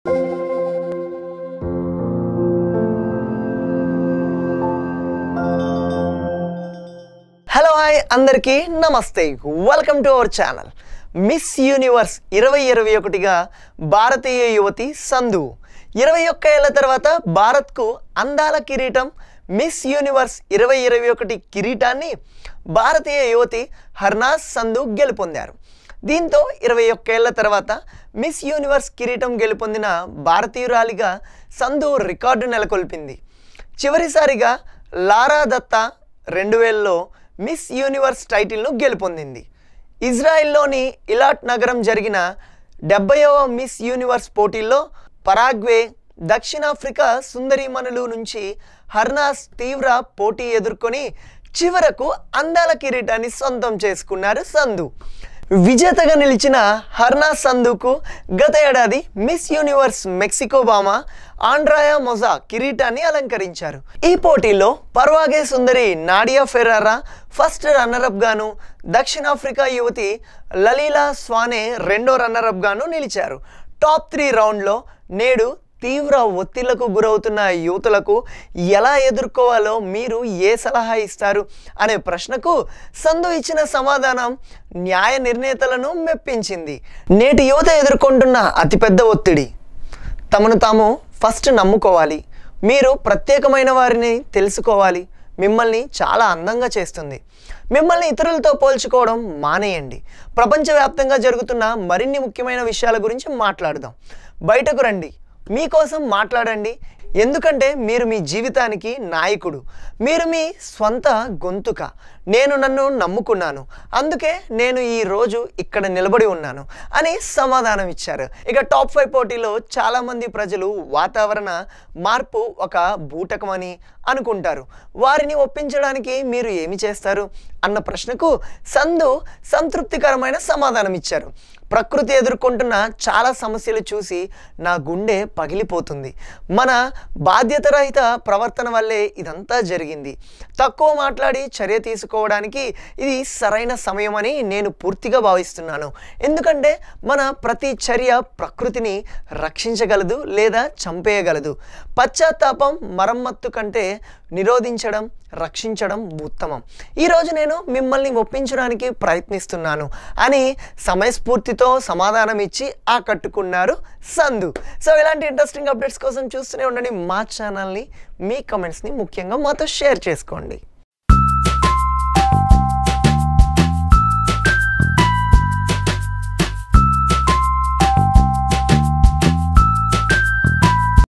hello hi అందరికీ నమస్తే welcome to our channel Miss Universe ఇరవై ఇరవై ఒకటిగా భారతీయ యువతి సంధు ఇరవై ఒక్క ఏళ్ల తర్వాత భారత్కు అందాల కిరీటం మిస్ యూనివర్స్ ఇరవై ఇరవై ఒకటి కిరీటాన్ని భారతీయ యువతి హర్నాస్ సంధు గెలుపొందారు దీంతో ఇరవై ఒక్కేళ్ల తర్వాత మిస్ యూనివర్స్ కిరీటం గెలుపొందిన భారతీయురాలిగా సంధు రికార్డు నెలకొల్పింది చివరిసారిగా లారా దత్తా రెండు వేలలో మిస్ యూనివర్స్ టైటిల్ను గెలుపొందింది ఇజ్రాయెల్లోని ఇలాట్ నగరం జరిగిన డెబ్బైవ మిస్ యూనివర్స్ పోటీల్లో పరాగ్వే దక్షిణాఫ్రికా సుందరీమణులు నుంచి హర్నాస్ తీవ్ర పోటీ ఎదుర్కొని చివరకు అందాల కిరీటాన్ని సొంతం చేసుకున్నారు సంధు విజేతగా నిలిచిన హర్నా సంధుకు గత ఏడాది మిస్ యూనివర్స్ మెక్సికో బామ ఆండ్రాయా మొజా కిరీటాన్ని అలంకరించారు ఈ పోటీలో పర్వాగే సుందరి నాడియా ఫెరారా ఫస్ట్ రన్నరప్ గాను దక్షిణాఫ్రికా యువతి లలీలా స్వానే రెండో రన్నరప్ గాను నిలిచారు టాప్ త్రీ రౌండ్లో నేడు తీవ్ర ఒత్తిళ్లకు గురవుతున్న యువతులకు ఎలా ఎదుర్కోవాలో మీరు ఏ సలహా ఇస్తారు అనే ప్రశ్నకు సంధు ఇచ్చిన సమాధానం న్యాయ నిర్ణేతలను మెప్పించింది నేటి యువత ఎదుర్కొంటున్న అతిపెద్ద ఒత్తిడి తమను తాము ఫస్ట్ నమ్ముకోవాలి మీరు ప్రత్యేకమైన వారిని తెలుసుకోవాలి మిమ్మల్ని చాలా అందంగా చేస్తుంది మిమ్మల్ని ఇతరులతో పోల్చుకోవడం మానేయండి ప్రపంచవ్యాప్తంగా జరుగుతున్న మరిన్ని ముఖ్యమైన విషయాల గురించి మాట్లాడదాం బయటకు రండి మీకోసం మాట్లాడండి ఎందుకంటే మీరు మీ జీవితానికి నాయకుడు మీరు మీ స్వంత గొంతుక నేను నన్ను నమ్ముకున్నాను అందుకే నేను ఈ రోజు ఇక్కడ నిలబడి ఉన్నాను అని సమాధానం ఇచ్చారు ఇక టాప్ ఫైవ్ పోటీలో చాలామంది ప్రజలు వాతావరణ మార్పు ఒక బూటకమని అనుకుంటారు వారిని ఒప్పించడానికి మీరు ఏమి చేస్తారు అన్న ప్రశ్నకు సంధు సంతృప్తికరమైన సమాధానం ఇచ్చారు ప్రకృతి ఎదుర్కొంటున్న చాలా సమస్యలు చూసి నా గుండె పగిలిపోతుంది మన బాధ్యతరహిత ప్రవర్తన వల్లే ఇదంతా జరిగింది తక్కువ మాట్లాడి చర్య తీసుకోవడానికి ఇది సరైన సమయం అని నేను పూర్తిగా భావిస్తున్నాను ఎందుకంటే మన ప్రతి చర్య ప్రకృతిని రక్షించగలదు లేదా చంపేయగలదు పశ్చాత్తాపం మరమ్మత్తు కంటే నిరోధించడం రక్షించడం ఉత్తమం ఈరోజు నేను మిమ్మల్ని ఒప్పించడానికి ప్రయత్నిస్తున్నాను అని సమయస్ఫూర్తితో సమాధానం ఇచ్చి ఆకట్టుకున్నారు సంధు సో ఇలాంటి ఇంట్రెస్టింగ్ అప్డేట్స్ కోసం చూస్తూనే ఉండండి మా ఛానల్ని మీ కమెంట్స్ని ముఖ్యంగా మాతో షేర్ చేసుకోండి